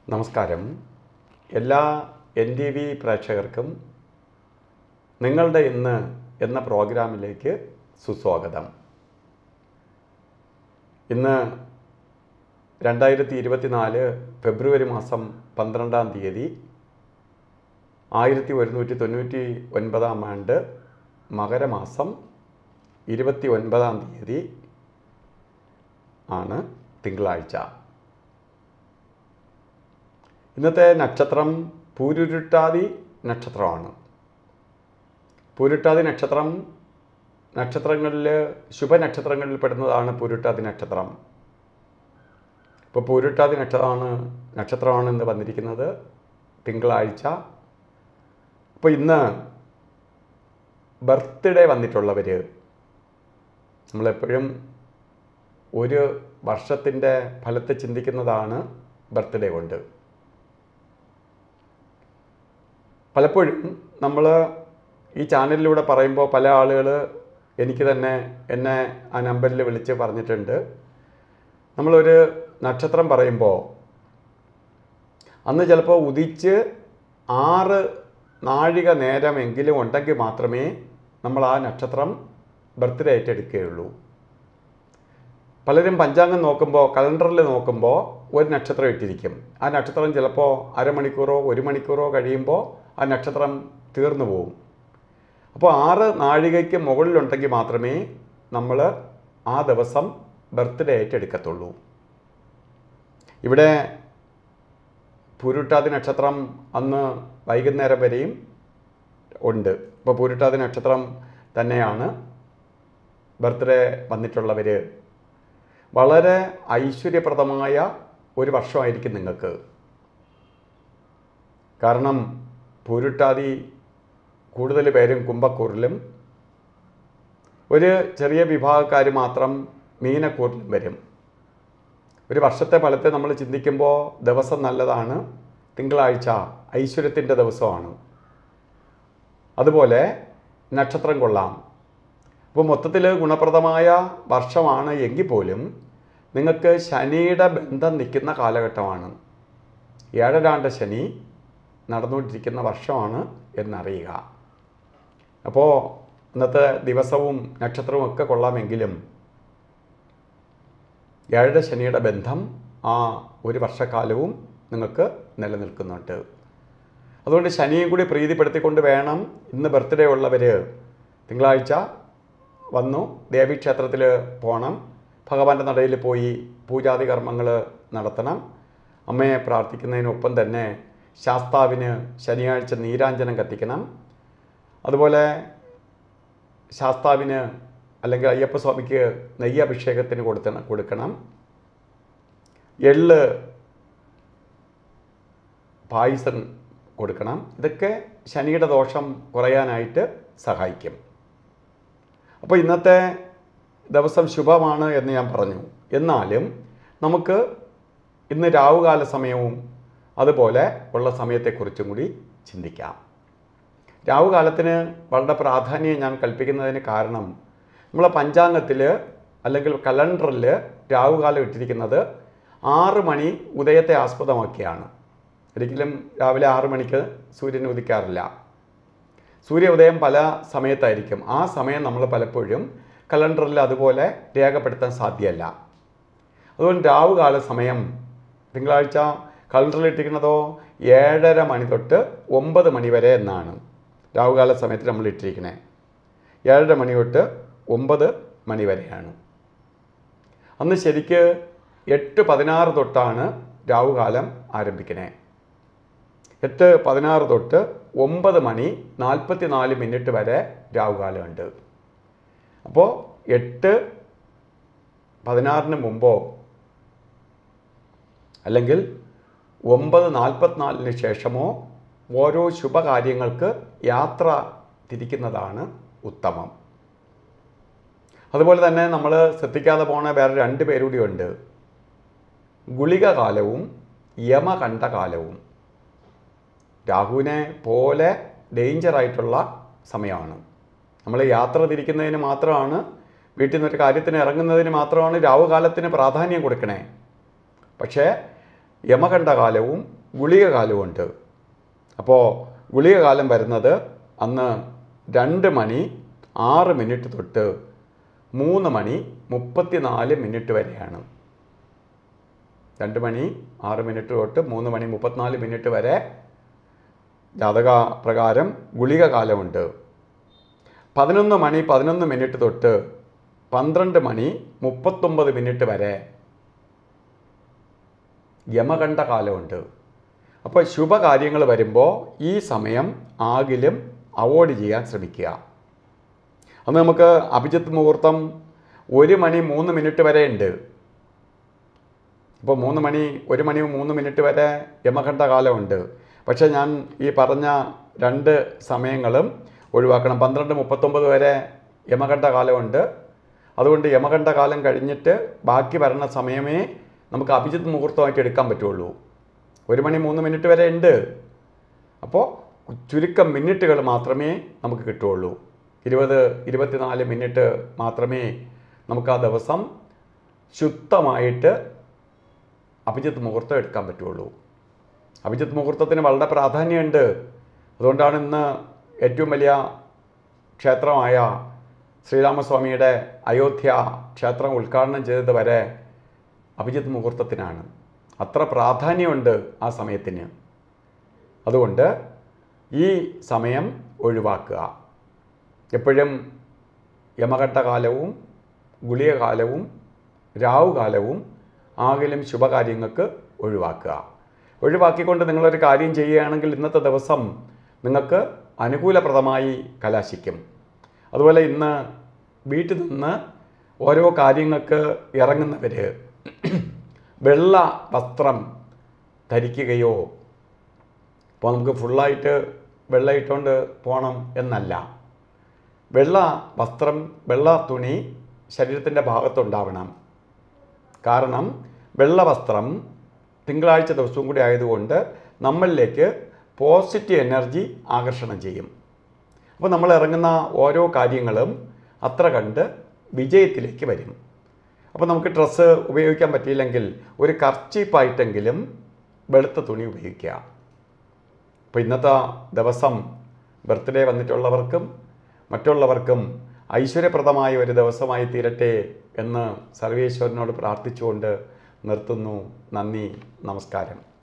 നമസ്കാരം എല്ലാ N T V പ്രേക്ഷകർക്കും നിങ്ങളുടെ ഇന്ന് എന്ന പ്രോഗ്രാമിലേക്ക് സുസ്വാഗതം ഇന്ന് രണ്ടായിരത്തി ഇരുപത്തിനാല് ഫെബ്രുവരി മാസം പന്ത്രണ്ടാം തീയതി ആയിരത്തി ഒരുന്നൂറ്റി തൊണ്ണൂറ്റി ഒൻപതാം ആണ്ട് മകരമാസം ഇരുപത്തി ഒൻപതാം തീയതി ആണ് തിങ്കളാഴ്ച ഇന്നത്തെ നക്ഷത്രം പൂരുരുട്ടാതി നക്ഷത്രമാണ് പൂരുട്ടാതി നക്ഷത്രം നക്ഷത്രങ്ങളിൽ ശുഭനക്ഷത്രങ്ങളിൽ പെടുന്നതാണ് പൂരുട്ടാതി നക്ഷത്രം ഇപ്പോൾ പൂരുട്ടാതി നക്ഷത്രമാണ് നക്ഷത്രമാണ് ഇന്ന് വന്നിരിക്കുന്നത് തിങ്കളാഴ്ച അപ്പോൾ ഇന്ന് ബർത്ത്ഡേ വന്നിട്ടുള്ളവർ നമ്മളെപ്പോഴും ഒരു വർഷത്തിൻ്റെ ഫലത്തെ ചിന്തിക്കുന്നതാണ് ബർത്ത്ഡേ കൊണ്ട് പലപ്പോഴും നമ്മൾ ഈ ചാനലിലൂടെ പറയുമ്പോൾ പല ആളുകൾ എനിക്ക് തന്നെ എന്നെ ആ നമ്പറിൽ വിളിച്ച് പറഞ്ഞിട്ടുണ്ട് നമ്മളൊരു നക്ഷത്രം പറയുമ്പോൾ അന്ന് ചിലപ്പോൾ ഉദിച്ച് ആറ് നാഴിക നേരമെങ്കിലും ഉണ്ടെങ്കിൽ മാത്രമേ നമ്മൾ ആ നക്ഷത്രം ബർത്ത്ഡേ ആയിട്ട് എടുക്കുകയുള്ളൂ പലരും പഞ്ചാംഗം നോക്കുമ്പോൾ കലണ്ടറിൽ നോക്കുമ്പോൾ ഒരു നക്ഷത്രം ഇട്ടിരിക്കും ആ നക്ഷത്രം ചിലപ്പോൾ അരമണിക്കൂറോ ഒരു മണിക്കൂറോ കഴിയുമ്പോൾ ആ നക്ഷത്രം തീർന്നു പോകും അപ്പോൾ ആറ് നാഴികയ്ക്ക് മുകളിലുണ്ടെങ്കിൽ മാത്രമേ നമ്മൾ ആ ദിവസം ബർത്ത്ഡേ ആയിട്ട് എടുക്കത്തുള്ളൂ ഇവിടെ പൂരുട്ടാതി നക്ഷത്രം അന്ന് വൈകുന്നേരം വരെയും ഉണ്ട് ഇപ്പോൾ പൂരുട്ടാതി നക്ഷത്രം തന്നെയാണ് ബർത്ത്ഡേ വന്നിട്ടുള്ളവർ വളരെ ഐശ്വര്യപ്രദമായ ഒരു വർഷമായിരിക്കും നിങ്ങൾക്ക് കാരണം പൂരുട്ടാതി കൂടുതൽ പേരും കുംഭക്കൂറിലും ഒരു ചെറിയ വിഭാഗക്കാർ മാത്രം മീനക്കൂറിലും വരും ഒരു വർഷത്തെ ഫലത്തെ നമ്മൾ ചിന്തിക്കുമ്പോൾ ദിവസം നല്ലതാണ് തിങ്കളാഴ്ച ഐശ്വര്യത്തിൻ്റെ ദിവസമാണ് അതുപോലെ നക്ഷത്രം കൊള്ളാം അപ്പോൾ മൊത്തത്തിൽ ഗുണപ്രദമായ വർഷമാണ് എങ്കിൽ പോലും നിങ്ങൾക്ക് ശനിയുടെ ബന്ധം നിൽക്കുന്ന കാലഘട്ടമാണ് ഏഴരാണ്ട് ശനി നടന്നുകൊണ്ടിരിക്കുന്ന വർഷമാണ് എന്നറിയുക അപ്പോൾ ഇന്നത്തെ ദിവസവും നക്ഷത്രവും ഒക്കെ കൊള്ളാമെങ്കിലും ഏഴര ശനിയുടെ ബന്ധം ആ ഒരു വർഷക്കാലവും നിങ്ങൾക്ക് നിലനിൽക്കുന്നുണ്ട് അതുകൊണ്ട് ശനിയും കൂടി പ്രീതിപ്പെടുത്തിക്കൊണ്ട് വേണം ഇന്ന് ബർത്ത്ഡേ ഉള്ളവർ തിങ്കളാഴ്ച വന്നു ദേവീക്ഷേത്രത്തിൽ പോകണം ഭഗവാന്റെ നടയിൽ പോയി പൂജാതി കർമ്മങ്ങൾ നടത്തണം അമ്മയെ പ്രാർത്ഥിക്കുന്നതിനൊപ്പം തന്നെ ശാസ്താവിന് ശനിയാഴ്ച നീരാഞ്ജനം കത്തിക്കണം അതുപോലെ ശാസ്താവിന് അല്ലെങ്കിൽ അയ്യപ്പസ്വാമിക്ക് നെയ്യഭിഷേകത്തിന് കൊടുത്ത കൊടുക്കണം എള്ള് പായസം കൊടുക്കണം ഇതൊക്കെ ശനിയുടെ ദോഷം കുറയാനായിട്ട് സഹായിക്കും അപ്പോൾ ഇന്നത്തെ ദിവസം ശുഭമാണ് എന്ന് ഞാൻ പറഞ്ഞു എന്നാലും നമുക്ക് ഇന്ന് രാവുകാല സമയവും അതുപോലെ ഉള്ള സമയത്തെക്കുറിച്ചും കൂടി ചിന്തിക്കാം രാവുകാലത്തിന് വളരെ പ്രാധാന്യം ഞാൻ കൽപ്പിക്കുന്നതിന് കാരണം നമ്മളെ പഞ്ചാംഗത്തിൽ അല്ലെങ്കിൽ കലണ്ടറിൽ രാവുകാലം ഇട്ടിരിക്കുന്നത് ആറ് മണി ഉദയത്തെ ആസ്പദമാക്കിയാണ് ഒരിക്കലും രാവിലെ ആറ് മണിക്ക് സൂര്യൻ ഉദിക്കാറില്ല സൂര്യ ഉദയം പല സമയത്തായിരിക്കും ആ സമയം നമ്മൾ പലപ്പോഴും കലണ്ടറിൽ അതുപോലെ രേഖപ്പെടുത്താൻ സാധ്യമല്ല അതുകൊണ്ട് രാവുകാല സമയം തിങ്കളാഴ്ച കലണ്ടറിൽ ഇട്ടിരിക്കുന്നതോ ഏഴര മണി തൊട്ട് ഒമ്പത് മണി വരെ എന്നാണ് രാവുകാല സമയത്ത് നമ്മൾ ഇട്ടിരിക്കുന്നത് ഏഴര മണി തൊട്ട് ഒമ്പത് മണി വരെയാണ് അന്ന് ശരിക്ക് എട്ട് പതിനാറ് തൊട്ടാണ് രാവുകാലം ആരംഭിക്കുന്നത് എട്ട് പതിനാറ് തൊട്ട് ഒമ്പത് മണി നാൽപ്പത്തി നാല് മിനിറ്റ് വരെ രാവുകാലമുണ്ട് അപ്പോൾ എട്ട് പതിനാറിന് മുമ്പോ അല്ലെങ്കിൽ ഒമ്പത് നാൽപ്പത്തിനാലിന് ശേഷമോ ഓരോ ശുഭകാര്യങ്ങൾക്ക് യാത്ര തിരിക്കുന്നതാണ് ഉത്തമം അതുപോലെ തന്നെ നമ്മൾ ശ്രദ്ധിക്കാതെ പോണ വേറെ രണ്ട് പേരുകൂടിയുണ്ട് ഗുളിക കാലവും യമകണ്ഠ കാലവും രാഹുവിനെ പോലെ ഡേഞ്ചറായിട്ടുള്ള സമയമാണ് നമ്മൾ യാത്ര തിരിക്കുന്നതിന് മാത്രമാണ് വീട്ടിൽ നിന്നൊരു കാര്യത്തിന് ഇറങ്ങുന്നതിന് മാത്രമാണ് രാവുകാലത്തിന് പ്രാധാന്യം കൊടുക്കണേ പക്ഷേ യമകണ്ഠകാലവും ഗുളിക കാലമുണ്ട് അപ്പോൾ ഗുളിക കാലം വരുന്നത് അന്ന് രണ്ട് മണി ആറ് മിനിറ്റ് തൊട്ട് മൂന്ന് മണി മുപ്പത്തിനാല് മിനിറ്റ് വരെയാണ് രണ്ട് മണി ആറ് മിനിറ്റ് തൊട്ട് മൂന്ന് മണി മുപ്പത്തിനാല് മിനിറ്റ് വരെ ജാതക പ്രകാരം ഗുളിക കാലമുണ്ട് പതിനൊന്ന് മണി പതിനൊന്ന് മിനിറ്റ് തൊട്ട് പന്ത്രണ്ട് മണി മുപ്പത്തൊമ്പത് മിനിറ്റ് വരെ യമകണ്ഠ കാലമുണ്ട് അപ്പോൾ ശുഭകാര്യങ്ങൾ വരുമ്പോൾ ഈ സമയം ആകിലും അവോയ്ഡ് ചെയ്യാൻ ശ്രമിക്കുക അന്ന് നമുക്ക് അഭിജിത്ത് മുഹൂർത്തം ഒരു മണി മൂന്ന് മിനിറ്റ് വരെ ഉണ്ട് ഇപ്പോൾ മൂന്ന് മണി ഒരു മണി മൂന്ന് മിനിറ്റ് വരെ യമകണ്ഠ കാലമുണ്ട് പക്ഷേ ഞാൻ ഈ പറഞ്ഞ രണ്ട് സമയങ്ങളും ഒഴിവാക്കണം പന്ത്രണ്ട് മുപ്പത്തൊമ്പത് വരെ യമകണ്ഠ കാലമുണ്ട് അതുകൊണ്ട് യമകണ്ഠ കാലം കഴിഞ്ഞിട്ട് ബാക്കി വരണ സമയമേ നമുക്ക് അഭിജിത്ത് മുഹൂർത്തമായിട്ട് എടുക്കാൻ പറ്റുള്ളൂ ഒരു മണി മൂന്ന് മിനിറ്റ് വരെ ഉണ്ട് അപ്പോൾ ചുരുക്കം മിനിറ്റുകൾ മാത്രമേ നമുക്ക് കിട്ടുള്ളൂ ഇരുപത് ഇരുപത്തിനാല് മിനിറ്റ് മാത്രമേ നമുക്ക് ആ ദിവസം ശുദ്ധമായിട്ട് അഭിജിത്ത് മുഹൂർത്തം എടുക്കാൻ പറ്റുള്ളൂ അഭിജിത്ത് മുഹൂർത്തത്തിന് വളരെ പ്രാധാന്യമുണ്ട് അതുകൊണ്ടാണ് ഇന്ന് ഏറ്റവും വലിയ ക്ഷേത്രമായ ശ്രീരാമസ്വാമിയുടെ അയോധ്യ ക്ഷേത്രം ഉദ്ഘാടനം ചെയ്തത് വരെ അഭിജിത്ത് മുഹൂർത്തത്തിനാണ് അത്ര പ്രാധാന്യമുണ്ട് ആ സമയത്തിന് അതുകൊണ്ട് ഈ സമയം ഒഴിവാക്കുക എപ്പോഴും യമഘട്ടകാലവും ഗുളികകാലവും രാവുകാലവും ആകിലും ശുഭകാര്യങ്ങൾക്ക് ഒഴിവാക്കുക ഒഴിവാക്കിക്കൊണ്ട് നിങ്ങളൊരു കാര്യം ചെയ്യുകയാണെങ്കിൽ ഇന്നത്തെ ദിവസം നിങ്ങൾക്ക് അനുകൂലപ്രദമായി കലാശിക്കും അതുപോലെ ഇന്ന് വീട്ടിൽ നിന്ന് ഓരോ കാര്യങ്ങൾക്ക് ഇറങ്ങുന്നവർ വെള്ള വസ്ത്രം ധരിക്കുകയോ അപ്പോൾ നമുക്ക് ഫുള്ളായിട്ട് വെള്ള ഇട്ടുകൊണ്ട് പോകണം എന്നല്ല വെള്ള വസ്ത്രം വെള്ള തുണി ശരീരത്തിൻ്റെ ഭാഗത്തുണ്ടാവണം കാരണം വെള്ള വസ്ത്രം തിങ്കളാഴ്ച ദിവസവും കൂടി ആയതുകൊണ്ട് നമ്മളിലേക്ക് പോസിറ്റീവ് എനർജി ആകർഷണം ചെയ്യും അപ്പോൾ നമ്മൾ ഇറങ്ങുന്ന ഓരോ കാര്യങ്ങളും അത്ര കണ്ട് വിജയത്തിലേക്ക് വരും അപ്പോൾ നമുക്ക് ഡ്രസ്സ് ഉപയോഗിക്കാൻ പറ്റിയില്ലെങ്കിൽ ഒരു കർച്ചീപ്പായിട്ടെങ്കിലും വെളുത്ത തുണി ഉപയോഗിക്കുക അപ്പോൾ ഇന്നത്തെ ദിവസം ബർത്ത്ഡേ വന്നിട്ടുള്ളവർക്കും മറ്റുള്ളവർക്കും ഐശ്വര്യപ്രദമായ ഒരു ദിവസമായി തീരട്ടെ എന്ന് സർവേശ്വരനോട് പ്രാർത്ഥിച്ചുകൊണ്ട് നിർത്തുന്നു നന്ദി നമസ്കാരം